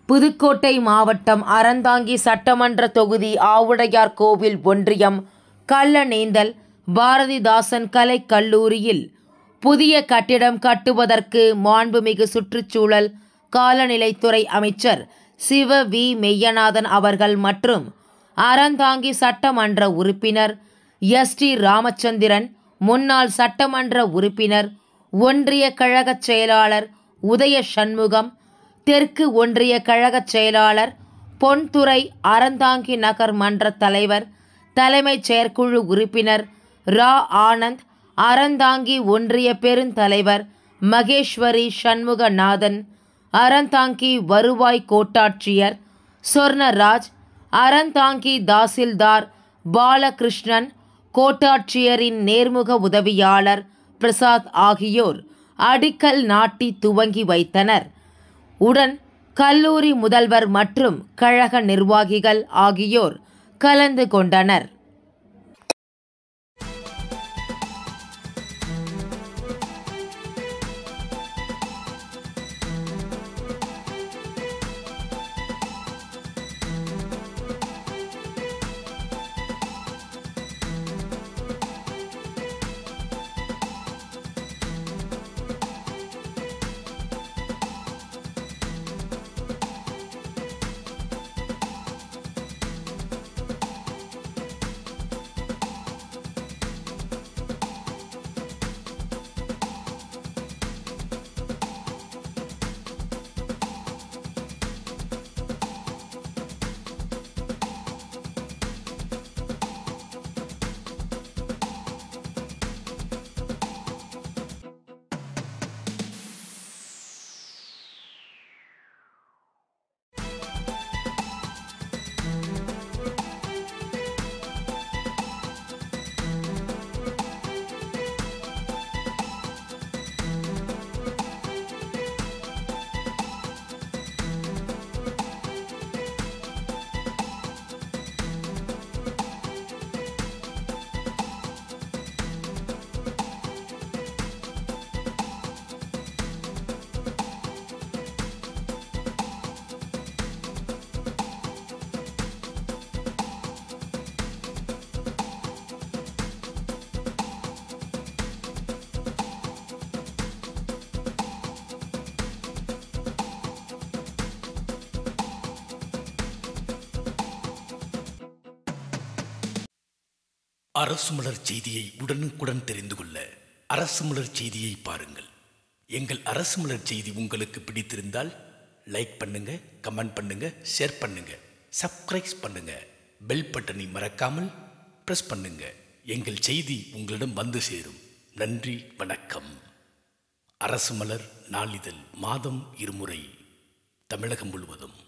புதுக்கோட்டை மாவட்டம் அறந்தாங்கி சட்டமன்ற தொகுதி ஆவுடையார் கோவில் ஒன்றியம் கள்ளநேந்தல் பாரதிதாசன் கலைக் கல்லூரியில் புதிய கட்டிடம் கட்டுவதற்கு மாண்புமிகு சுற்றுச்சூழல் காலநிலைத்துறை அமைச்சர் சிவ வி மெய்யநாதன் அவர்கள் மற்றும் அறந்தாங்கி சட்டமன்ற உறுப்பினர் எஸ் டி ராமச்சந்திரன் முன்னாள் சட்டமன்ற உறுப்பினர் ஒன்றிய கழகச் செயலாளர் உதய சண்முகம் தெற்கு ஒன்றிய கழகச் செயலாளர் பொன்துறை அறந்தாங்கி நகர் மன்ற தலைவர் தலைமைச் செயற்குழு உறுப்பினர் ரா ஆனந்த் அறந்தாங்கி ஒன்றிய பெருந்தலைவர் மகேஸ்வரி சண்முகநாதன் அறந்தாங்கி வருவாய் கோட்டாட்சியர் சொர்ணராஜ் அறந்தாங்கி தாசில்தார் பாலகிருஷ்ணன் கோட்டாட்சியரின் நேர்முக உதவியாளர் பிரசாத் ஆகியோர் அடிக்கல் நாட்டி துவங்கி வைத்தனர் உடன் கல்லூரி முதல்வர் மற்றும் கழக நிர்வாகிகள் ஆகியோர் கலந்து கொண்டனர் அரசு மலர் செய்தியை உடனுக்குடன் தெரிந்து கொள்ள அரசு மலர் செய்தியை பாருங்கள் எங்கள் அரசு மலர் செய்தி உங்களுக்கு பிடித்திருந்தால் லைக் பண்ணுங்க கமெண்ட் பண்ணுங்க ஷேர் பண்ணுங்க சப்ஸ்கிரைப் பண்ணுங்க பெல் பட்டனை மறக்காமல் பிரஸ் பண்ணுங்க எங்கள் செய்தி உங்களிடம் வந்து சேரும் நன்றி வணக்கம் அரசு மலர் நாளிதழ் மாதம் இருமுறை தமிழகம் முழுவதும்